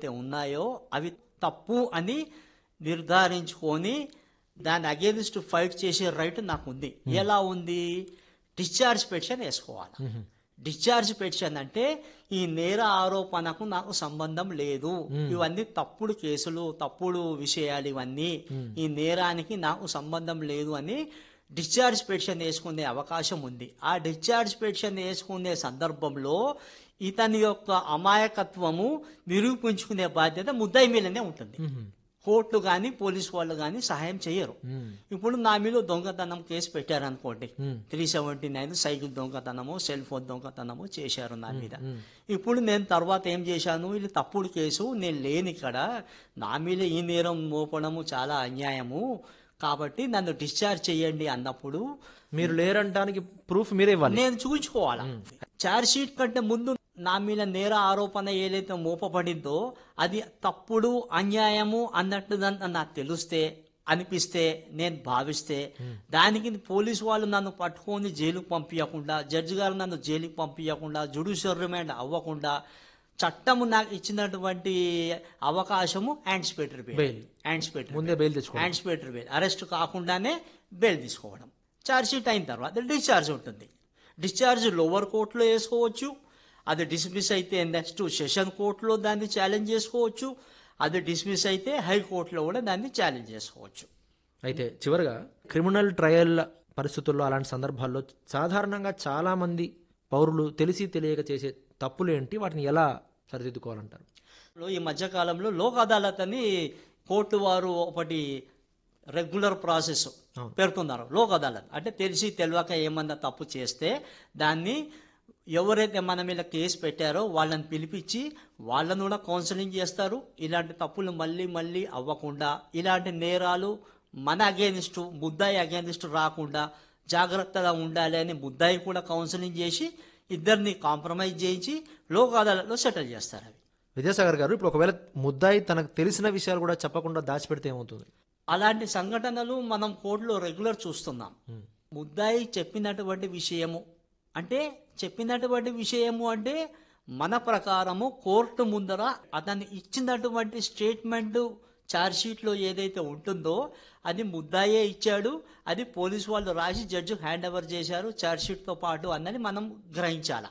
ఏవైతే ఉన్నాయో అవి తప్పు అని నిర్ధారించుకొని దాని అగేనిస్ట్ ఫైట్ చేసే రైట్ నాకు ఉంది ఎలా ఉంది డిశ్చార్జ్ పెటిషన్ వేసుకోవాలి డిశ్చార్జ్ పెటిషన్ అంటే ఈ నేర ఆరోపణకు నాకు సంబంధం లేదు ఇవన్నీ తప్పుడు కేసులు తప్పుడు విషయాలు ఇవన్నీ ఈ నేరానికి నాకు సంబంధం లేదు అని డిశ్చార్జ్ పెటిషన్ వేసుకునే అవకాశం ఉంది ఆ డిశ్చార్జ్ పెటిషన్ వేసుకునే సందర్భంలో ఇతని యొక్క అమాయకత్వము నిరూపించుకునే బాధ్యత ముద్దాయి మీదనే ఉంటుంది కోర్టు కానీ పోలీసు వాళ్ళు కానీ సహాయం చేయరు ఇప్పుడు నా మీద దొంగతనం కేసు పెట్టారనుకోండి త్రీ సెవెంటీ నైన్ సైకిల్ దొంగతనము సెల్ ఫోన్ దొంగతనము చేశారు నా మీద ఇప్పుడు నేను తర్వాత ఏం చేశాను ఇది తప్పుడు కేసు నేను లేని ఇక్కడ నా మీద ఈ నేరం మోపడము చాలా అన్యాయము కాబట్టి నన్ను డిశ్చార్జ్ చేయండి అన్నప్పుడు మీరు లేరంటానికి ప్రూఫ్ మీరే ఇవ్వాలి నేను చూపించుకోవాలా చార్జ్ షీట్ కంటే ముందు నా మీద నేర ఆరోపణ ఏదైతే మోపబడిందో అది తప్పుడు అన్యాయము అన్నట్టు దాన్ని నాకు తెలిస్తే అనిపిస్తే నేను భావిస్తే దానికి పోలీసు వాళ్ళు నన్ను పట్టుకొని జైలుకు పంపించకుండా జడ్జి గారు నన్ను జైలుకి పంపించకుండా జుడిషియల్ రిమాండ్ అవ్వకుండా చట్టము నాకు ఇచ్చినటువంటి అవకాశము యాంటిసిపేటరీ Bail. బెయిల్ యాంటిసిపేటరీ ముందే బెయిల్ తెచ్చుకోవాలి యాంటిసిపేటరీ బెయిల్ అరెస్ట్ కాకుండానే బెయిల్ తీసుకోవడం ఛార్జ్ షీట్ అయిన తర్వాత డిశ్చార్జ్ ఉంటుంది డిశ్చార్జ్ లోవర్ కోర్టులో వేసుకోవచ్చు అది డిస్మిస్ అయితే నెక్స్ట్ సెషన్ కోర్టులో దాన్ని ఛాలెంజ్ చేసుకోవచ్చు అది డిస్మిస్ అయితే హైకోర్టులో కూడా దాన్ని ఛాలెంజ్ చేసుకోవచ్చు అయితే చివరగా క్రిమినల్ ట్రయల్ పరిస్థితుల్లో అలాంటి సందర్భాల్లో సాధారణంగా చాలా మంది పౌరులు తెలిసి తెలియక చేసే తప్పులు ఏంటి వాటిని ఎలా సరిదిద్దుకోవాలంటారు ఈ మధ్యకాలంలో లోక్ అదాలత్ అని కోర్టు వారు ఒకటి రెగ్యులర్ ప్రాసెస్ పేర్కొన్నారు లోక్ అదాలత్ అంటే తెలిసి తెలియక ఏమన్నా తప్పు చేస్తే దాన్ని ఎవరైతే మన మీద కేసు పెట్టారో వాళ్ళని పిలిపించి వాళ్ళను కూడా కౌన్సిలింగ్ చేస్తారు ఇలాంటి తప్పులు మళ్ళీ మళ్ళీ అవ్వకుండా ఇలాంటి నేరాలు మన అగేనిస్ట్ ముద్దాయి అగేనిస్ట్ రాకుండా జాగ్రత్తగా ఉండాలి అని ముద్దాయి కూడా కౌన్సిలింగ్ చేసి ఇద్దరిని కాంప్రమైజ్ చేయించి లోక్ అదాలత్లో సెటిల్ చేస్తారు అవి విద్యాసాగర్ గారు ఇప్పుడు ఒకవేళ ముద్దాయి తనకు తెలిసిన విషయాలు కూడా చెప్పకుండా దాచిపెడితే ఏమవుతుంది అలాంటి సంఘటనలు మనం కోర్టులో రెగ్యులర్ చూస్తున్నాం ముద్దాయి చెప్పినటువంటి విషయము అంటే చెప్పినటువంటి విషయము అంటే మన ప్రకారము కోర్టు ముందర అతను ఇచ్చినటువంటి స్టేట్మెంట్ ఛార్జ్ షీట్లో ఏదైతే ఉంటుందో అది ముద్దాయే ఇచ్చాడు అది పోలీసు వాళ్ళు రాసి జడ్జి హ్యాండ్ ఓవర్ చేశారు ఛార్జ్ షీట్తో పాటు అన్నది మనం గ్రహించాల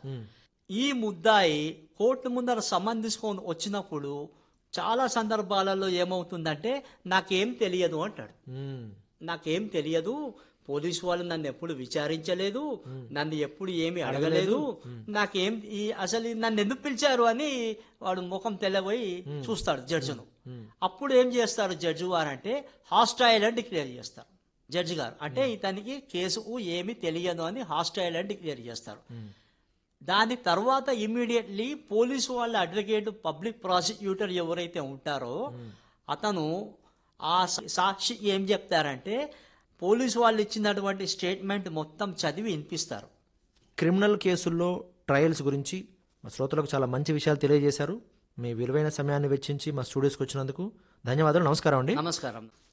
ఈ ముద్దాయి కోర్టు ముందర సమన్ తీసుకొని వచ్చినప్పుడు చాలా సందర్భాలలో ఏమవుతుందంటే నాకేం తెలియదు అంటాడు మ్మ్. నాకేం తెలియదు పోలీసు వాళ్ళు నన్ను ఎప్పుడు విచారించలేదు నన్ను ఎప్పుడు ఏమి అడగలేదు నాకేం ఈ అసలు ఈ నన్ను ఎందుకు పిలిచారు అని వాడు ముఖం తెల్లబోయి చూస్తాడు జడ్జిను అప్పుడు ఏం చేస్తారు జడ్జి వారు అంటే హాస్టైల్ అని డిక్లేర్ చేస్తారు జడ్జి గారు అంటే ఇతనికి కేసు ఏమి తెలియదు అని హాస్టైల్ అని డిక్లేర్ చేస్తారు దాని తర్వాత ఇమీడియట్లీ పోలీసు వాళ్ళ అడ్వకేట్ పబ్లిక్ ప్రాసిక్యూటర్ ఎవరైతే ఉంటారో అతను ఆ సా- సాక్షి ఏం చెప్తారంటే పోలీసు వాళ్ళు ఇచ్చినటువంటి స్టేట్మెంట్ మొత్తం చదివి వినిపిస్తారు క్రిమినల్ కేసుల్లో ట్రయల్స్ గురించి మా శ్రోతలకు చాలా మంచి విషయాలు తెలియజేశారు మీ విలువైన సమయాన్ని వెచ్చించి మా స్టూడియోస్కి వచ్చినందుకు ధన్యవాదాలు నమస్కారం అండి నమస్కారం